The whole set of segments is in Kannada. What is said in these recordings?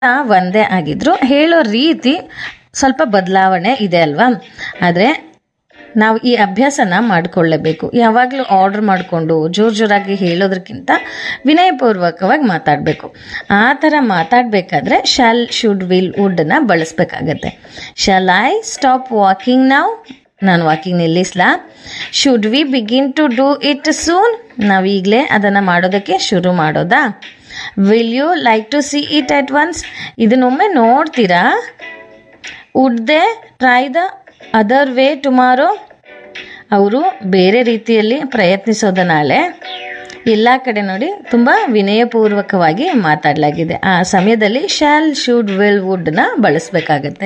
ಒಂದೇ ಆಗಿದ್ರು ಹೇಳೋ ರೀತಿ ಸ್ವಲ್ಪ ಬದಲಾವಣೆ ಇದೆ ಅಲ್ವಾ ಆದರೆ ನಾವು ಈ ಅಭ್ಯಾಸನ ಮಾಡಿಕೊಳ್ಳೇಬೇಕು ಯಾವಾಗಲೂ ಆರ್ಡರ್ ಮಾಡಿಕೊಂಡು ಜೋರು ಜೋರಾಗಿ ಹೇಳೋದಕ್ಕಿಂತ ವಿನಯಪೂರ್ವಕವಾಗಿ ಮಾತಾಡಬೇಕು ಆ ಥರ ಮಾತಾಡಬೇಕಾದ್ರೆ ಶಾಲ್ ಶುಡ್ ವಿಲ್ ವುಡ್ನ ಬಳಸಬೇಕಾಗತ್ತೆ ಶಾಲ್ ಐ ಸ್ಟಾಪ್ ವಾಕಿಂಗ್ ನಾವು ನಾನು ವಾಕಿಂಗ್ ನಿಲ್ಲಿಸ್ಲಾ should we begin to do it soon ನಾವು ಈಗಲೇ ಅದನ್ನು ಮಾಡೋದಕ್ಕೆ ಶುರು ಮಾಡೋದಾ will you like to see it at once ಇದನ್ನೊಮ್ಮೆ ನೋಡ್ತೀರಾ would they try the other way tomorrow ಅವರು ಬೇರೆ ರೀತಿಯಲ್ಲಿ ಪ್ರಯತ್ನಿಸೋದ ನಾಳೆ ಎಲ್ಲ ಕಡೆ ನೋಡಿ ತುಂಬ ವಿನಯಪೂರ್ವಕವಾಗಿ ಮಾತಾಡಲಾಗಿದೆ ಆ ಸಮಯದಲ್ಲಿ ಶಾಲ್ ಶುಡ್ ವಿಲ್ ವುಡ್ನ ಬಳಸಬೇಕಾಗತ್ತೆ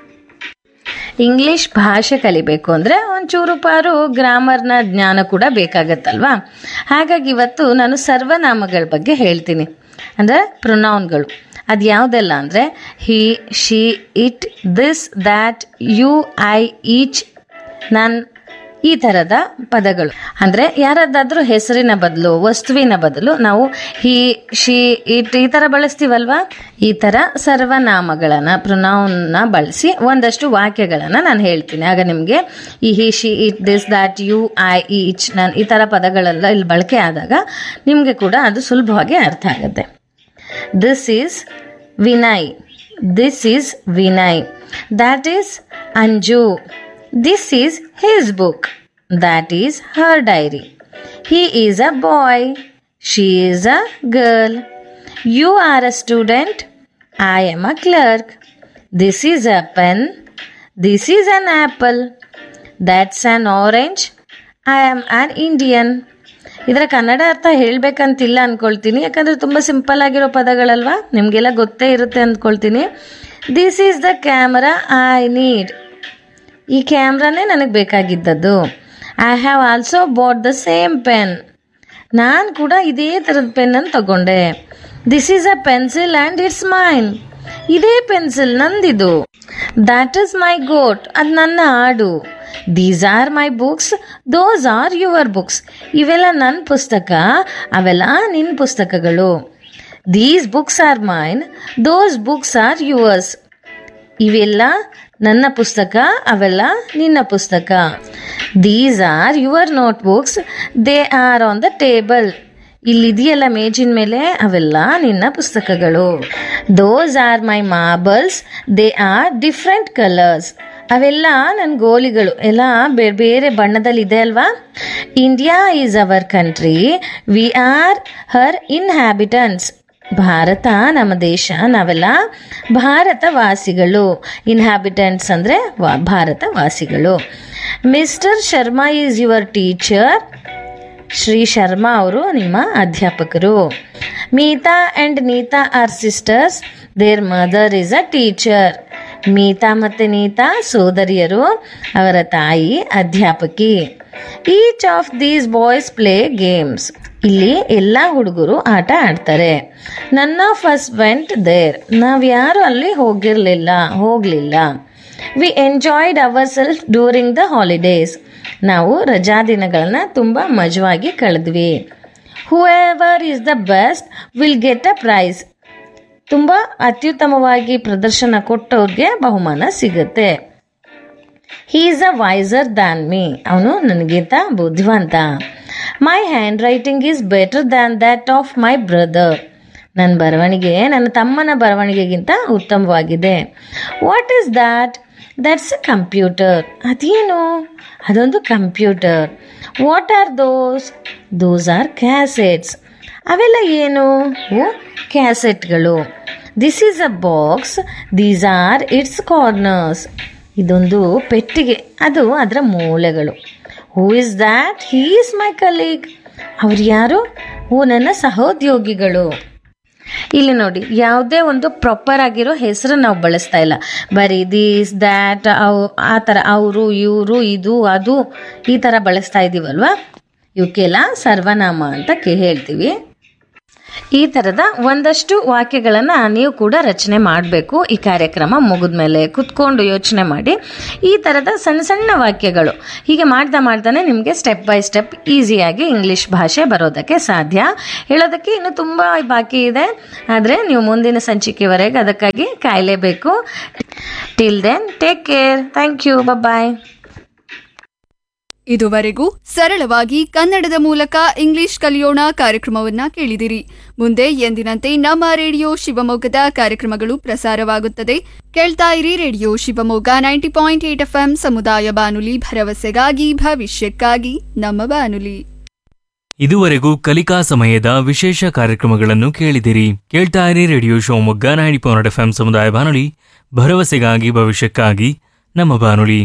ಇಂಗ್ಲಿಷ್ ಭಾಷೆ ಕಲಿಬೇಕು ಅಂದರೆ ಒಂಚೂರು ಪಾರು ಗ್ರಾಮರ್ನ ಜ್ಞಾನ ಕೂಡ ಬೇಕಾಗತ್ತಲ್ವಾ ಹಾಗಾಗಿ ಇವತ್ತು ನಾನು ಸರ್ವನಾಮಗಳ ಬಗ್ಗೆ ಹೇಳ್ತೀನಿ ಅಂದರೆ ಪ್ರೊನೌನ್ಗಳು ಅದು ಯಾವುದೆಲ್ಲ ಅಂದರೆ he she it this that you I each none ಈ ಥರದ ಪದಗಳು ಅಂದರೆ ಯಾರದ್ದಾದ್ರೂ ಹೆಸರಿನ ಬದಲು ವಸ್ತುವಿನ ಬದಲು ನಾವು ಹಿ ಶಿ ಇಟ್ ಈ ಥರ ಬಳಸ್ತೀವಲ್ವಾ ಈ ಥರ ಸರ್ವನಾಮಗಳನ್ನು ಪ್ರೊನೌನ್ನ ಬಳಸಿ ಒಂದಷ್ಟು ವಾಕ್ಯಗಳನ್ನು ನಾನು ಹೇಳ್ತೀನಿ ಆಗ ನಿಮಗೆ ಈ he she it this that you I each none ಈ ಥರ ಪದಗಳೆಲ್ಲ ಇಲ್ಲಿ ಬಳಕೆ ಆದಾಗ ನಿಮಗೆ ಕೂಡ ಅದು ಸುಲಭವಾಗಿ ಅರ್ಥ ಆಗುತ್ತೆ this is Vinay this is Vinay that is Anju this is his book that is her diary he is a boy she is a girl you are a student I am a clerk this is a pen this is an apple that's an orange I am an Indian ಇದರ ಕನ್ನಡ ಅರ್ಥ ಹೇಳಬೇಕಂತಿಲ್ಲ ಅಂದ್ಕೊಳ್ತೀನಿ ಯಾಕಂದರೆ ತುಂಬ ಸಿಂಪಲ್ ಆಗಿರೋ ಪದಗಳಲ್ವಾ ನಿಮಗೆಲ್ಲ ಗೊತ್ತೇ ಇರುತ್ತೆ ಅಂದ್ಕೊಳ್ತೀನಿ this is the camera I need ಈ ಕ್ಯಾಮ್ರಾನೇ ನನಗೆ ಬೇಕಾಗಿದ್ದದ್ದು I have also bought the same pen ನಾನು ಕೂಡ ಇದೇ ಥರದ ಪೆನ್ನನ್ನು ತಗೊಂಡೆ this is a pencil and it's mine ಇದೇ ಪೆನ್ಸಿಲ್ ನಂದಿದು ದ್ಯಾಟ್ ಇಸ್ ಮೈ ಗೋಟ್ ಅದು ನನ್ನ ಹಾಡು these are my books those are your books ಇವೆಲ್ಲ ನನ್ನ ಪುಸ್ತಕ ಅವೆಲ್ಲ ನಿನ್ನ ಪುಸ್ತಕಗಳು these books are mine those books are yours ಇವೆಲ್ಲ ನನ್ನ ಪುಸ್ತಕ ಅವೆಲ್ಲ ನಿನ್ನ ಪುಸ್ತಕ these are your notebooks they are on the table ಇಲ್ಲಿದೆಯಲ್ಲ ಮೇಜಿನ ಮೇಲೆ ಅವೆಲ್ಲ ನಿನ್ನ ಪುಸ್ತಕಗಳು those are my marbles they are different colours ಅವೆಲ್ಲ ನನ್ನ ಗೋಲಿಗಳು ಎಲ್ಲ ಬೇರೆ ಬೇರೆ ಬಣ್ಣದಲ್ಲಿ ಇದೆ ಅಲ್ವಾ India is our country we are her inhabitants Bharat ನಮ್ಮ ದೇಶ ನಾವೆಲ್ಲ ಭಾರತ ವಾಸಿಗಳು ಇನ್ಹ್ಯಾಬಿಟೆಂಟ್ಸ್ ಅಂದರೆ ವಾ ಭಾರತ ವಾಸಿಗಳು mister Sharma is your teacher Shri Sharma ಅವರು ನಿಮ್ಮ ಅಧ್ಯಾಪಕರು Meeta and Neeta are sisters their mother is a teacher Meeta ಮತ್ತು ನೀತಾ ಸೋದರಿಯರು ಅವರ ತಾಯಿ ಅಧ್ಯಾಪಕಿ each of these boys play games ಇಲ್ಲಿ ಎಲ್ಲ ಹುಡುಗರು ಆಟ ಆಡ್ತಾರೆ ನನ್ನ ಫಸ್ಟ್ ವೆಂಟ್ ದೇರ್ ನಾವ್ಯಾರು ಅಲ್ಲಿ ಹೋಗಿರಲಿಲ್ಲ ಹೋಗಲಿಲ್ಲ we enjoyed our self during the holidays ನಾವು ರಜಾ ದಿನಗಳನ್ನ ತುಂಬ ಮಜವಾಗಿ ಕಳೆದ್ವಿ whoever is the best will get a prize ತುಂಬ ಅತ್ಯುತ್ತಮವಾಗಿ ಪ್ರದರ್ಶನ ಕೊಟ್ಟವ್ರಿಗೆ ಬಹುಮಾನ ಸಿಗುತ್ತೆ he is a wiser than me ಅವನು ನನಗಿಂತ ಬುದ್ಧಿವಂತ my handwriting is better than that of my brother ನನ್ನ ಬರವಣಿಗೆ ನನ್ನ ತಮ್ಮನ ಬರವಣಿಗೆಗಿಂತ ಉತ್ತಮವಾಗಿದೆ what is that that's a computer ಅದೇನು ಅದೊಂದು computer what are those those are cassettes ಅವೆಲ್ಲ ಏನು ಓ ಕ್ಯಾಸೆಟ್ಗಳು this is a box these are its corners ಇದೊಂದು ಪೆಟ್ಟಿಗೆ ಅದು ಅದರ ಮೂಲೆಗಳು who is that he is my colleague ಅವ್ರು ಯಾರು ಓ ನನ್ನ ಸಹೋದ್ಯೋಗಿಗಳು ಇಲ್ಲಿ ನೋಡಿ ಯಾವುದೇ ಒಂದು ಪ್ರಾಪರ್ ಆಗಿರೋ ಹೆಸರು ನಾವು ಬಳಸ್ತಾ ಇಲ್ಲ ಬರೀ ದೀಸ್ ದ್ಯಾಟ್ ಅವು ಆ ಥರ ಅವರು ಇವರು ಇದು ಅದು ಈ ಥರ ಬಳಸ್ತಾ ಇದ್ದೀವಲ್ವ ಇವಕ್ಕೆಲ್ಲ ಸರ್ವನಾಮ ಅಂತ ಕೇ ಹೇಳ್ತೀವಿ ಈ ಥರದ ಒಂದಷ್ಟು ವಾಕ್ಯಗಳನ್ನು ನೀವು ಕೂಡ ರಚನೆ ಮಾಡಬೇಕು ಈ ಕಾರ್ಯಕ್ರಮ ಮುಗಿದ್ಮೇಲೆ ಕುತ್ಕೊಂಡು ಯೋಚನೆ ಮಾಡಿ ಈ ಥರದ ಸಣ್ಣ ಸಣ್ಣ ವಾಕ್ಯಗಳು ಹೀಗೆ ಮಾಡ್ತಾ ಮಾಡ್ತಾನೆ ನಿಮಗೆ ಸ್ಟೆಪ್ ಬೈ ಸ್ಟೆಪ್ ಈಸಿಯಾಗಿ ಇಂಗ್ಲೀಷ್ ಭಾಷೆ ಬರೋದಕ್ಕೆ ಸಾಧ್ಯ ಹೇಳೋದಕ್ಕೆ ಇನ್ನು ತುಂಬ ಬಾಕಿ ಇದೆ ಆದರೆ ನೀವು ಮುಂದಿನ ಸಂಚಿಕೆವರೆಗೆ ಅದಕ್ಕಾಗಿ ಕಾಯಲೇಬೇಕು till then take care thank you bye ಇದುವರೆಗೂ ಸರಳವಾಗಿ ಕನ್ನಡದ ಮೂಲಕ ಇಂಗ್ಲಿಷ್ ಕಲಿಯೋಣ ಕಾರ್ಯಕ್ರಮವನ್ನ ಕೇಳಿದಿರಿ ಮುಂದೆ ಎಂದಿನಂತೆ ನಮ್ಮ ರೇಡಿಯೋ ಶಿವಮೊಗ್ಗದ ಕಾರ್ಯಕ್ರಮಗಳು ಪ್ರಸಾರವಾಗುತ್ತದೆ ಕೇಳ್ತಾ ಇರಿ radio Shivamogga ninety point eight F ಸಮುದಾಯ ಬಾನುಲಿ ಭರವಸೆಗಾಗಿ ಭವಿಷ್ಯಕ್ಕಾಗಿ ನಮ್ಮ ಬಾನುಲಿ ಇದುವರೆಗೂ ಕಲಿಕಾ ಸಮಯದ ವಿಶೇಷ ಕಾರ್ಯಕ್ರಮಗಳನ್ನು ಕೇಳಿದಿರಿ ಕೇಳ್ತಾ ಇರಿ radio Shivamogga ninety point F ಸಮುದಾಯ ಬಾನುಲಿ ಭರವಸೆಗಾಗಿ ಭವಿಷ್ಯಕ್ಕಾಗಿ ನಮ್ಮ ಬಾನುಲಿ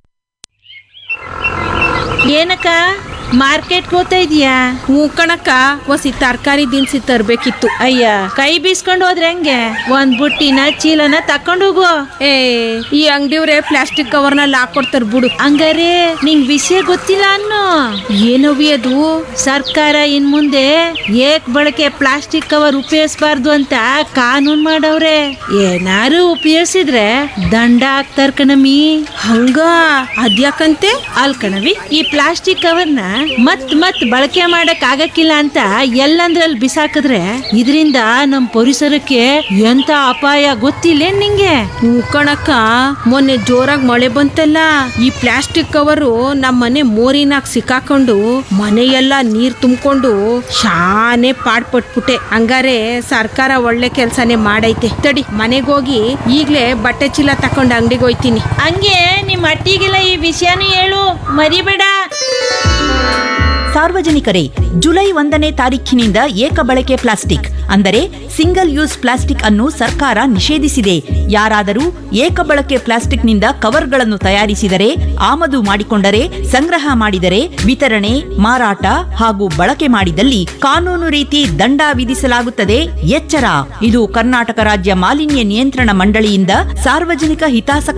ಏನಕ್ಕ ಮಾರ್ಕೆಟ್ ಹೋಗ್ತಾ ಇದೀಯಾ ಹ್ಞೂ ಕಣಕ್ಕ ಒಸಿ ತರಕಾರಿ ದಿನಸಿ ತರ್ಬೇಕಿತ್ತು ಅಯ್ಯ ಕೈ ಬೀಸ್ಕೊಂಡು ಹೋದ್ರೆ ಹೆಂಗೆ ಒಂದ್ ಬುಟ್ಟಿನ ಚೀಲನ ತಕೊಂಡು ಹೋಗು ಏ ಈ ಅಂಗಡಿಯವ್ರೆ ಪ್ಲಾಸ್ಟಿಕ್ ಕವರ್ನಲ್ಲಿ ಹಾಕೊಡ್ತಾರ ಬಿಡು ಹಂಗಾರೆ ನಿಂಗ್ ವಿಷಯ ಗೊತ್ತಿಲ್ಲ ಅನ್ನೋ ಏನವಿ ಅದು ಸರ್ಕಾರ ಇನ್ ಮುಂದೆ ಏಕ್ ಬಳಕೆ ಪ್ಲಾಸ್ಟಿಕ್ ಕವರ್ ಉಪಯೋಗಿಸಬಾರ್ದು ಅಂತ ಕಾನೂನ್ ಮಾಡವ್ರೆ ಏನಾರು ಉಪಯೋಗಿಸಿದ್ರೆ ದಂಡ ಹಾಕ್ತಾರ ಕಣಮಿ ಹಂಗ ಅದ್ಯಾಕಂತೆ ಅಲ್ ಕಣವಿ ಈ ಪ್ಲಾಸ್ಟಿಕ್ ಕವರ್ನ ಮತ್ ಮತ್ ಬಳಕೆ ಮಾಡಕ್ ಆಗಕ್ಕಿಲ್ಲ ಅಂತ ಎಲ್ಲಂದ್ರಲ್ಲಿ ಬಿಸಾಕಿದ್ರೆ ಇದರಿಂದ ನಮ್ ಪರಿಸರಕ್ಕೆ ಎಂತ ಅಪಾಯ ಗೊತ್ತಿಲ್ಲ ನಿಂಗೆ ಹ್ಞೂ ಕಣಕ್ಕ ಮೊನ್ನೆ ಜೋರಾಗಿ ಮಳೆ ಬಂತಲ್ಲ ಈ ಪ್ಲಾಸ್ಟಿಕ್ ಕವರು ನಮ್ಮ ಮನೆ ಮೋರಿನಾಗ ಸಿಕ್ಕಾಕೊಂಡು ಮನೆಯೆಲ್ಲ ನೀರ್ ತುಂಬಿಕೊಂಡು ಶಾನೆ ಪಾಡ್ಪಟ್ಬಿಟ್ಟೆ ಹಂಗಾರೆ ಸರ್ಕಾರ ಒಳ್ಳೆ ಕೆಲ್ಸನೇ ಮಾಡೈತೆ ತಡಿ ಮನೆಗೆ ಹೋಗಿ ಈಗ್ಲೇ ಬಟ್ಟೆ ಚೀಲ ತಕೊಂಡು ಅಂಗಡಿಗೆ ಹೋಯ್ತೀನಿ ಹಂಗೆ ನಿಮ್ ಅಟ್ಟಿಗೆಲ್ಲ ಈ ವಿಷಯನೂ ಹೇಳು ಮರಿಬೇಡ ಸಾರ್ವಜನಿಕರೇ ಜುಲೈ ಒಂದನೇ ತಾರೀಖಿನಿಂದ ಏಕ ಬಳಕೆ ಪ್ಲಾಸ್ಟಿಕ್ ಅಂದರೆ ಸಿಂಗಲ್ ಯೂಸ್ ಪ್ಲಾಸ್ಟಿಕ್ ಅನ್ನು ಸರ್ಕಾರ ನಿಷೇಧಿಸಿದೆ ಯಾರಾದರೂ ಏಕ ಬಳಕೆ ಪ್ಲಾಸ್ಟಿಕ್ನಿಂದ ಕವರ್ಗಳನ್ನು ತಯಾರಿಸಿದರೆ ಆಮದು ಮಾಡಿಕೊಂಡರೆ ಸಂಗ್ರಹ ಮಾಡಿದರೆ ವಿತರಣೆ ಮಾರಾಟ ಹಾಗೂ ಬಳಕೆ ಮಾಡಿದಲ್ಲಿ ಕಾನೂನು ರೀತಿ ದಂಡ ವಿಧಿಸಲಾಗುತ್ತದೆ ಎಚ್ಚರ ಇದು ಕರ್ನಾಟಕ ರಾಜ್ಯ ಮಾಲಿನ್ಯ ನಿಯಂತ್ರಣ ಮಂಡಳಿಯಿಂದ ಸಾರ್ವಜನಿಕ ಹಿತಾಸಕ್ತಿ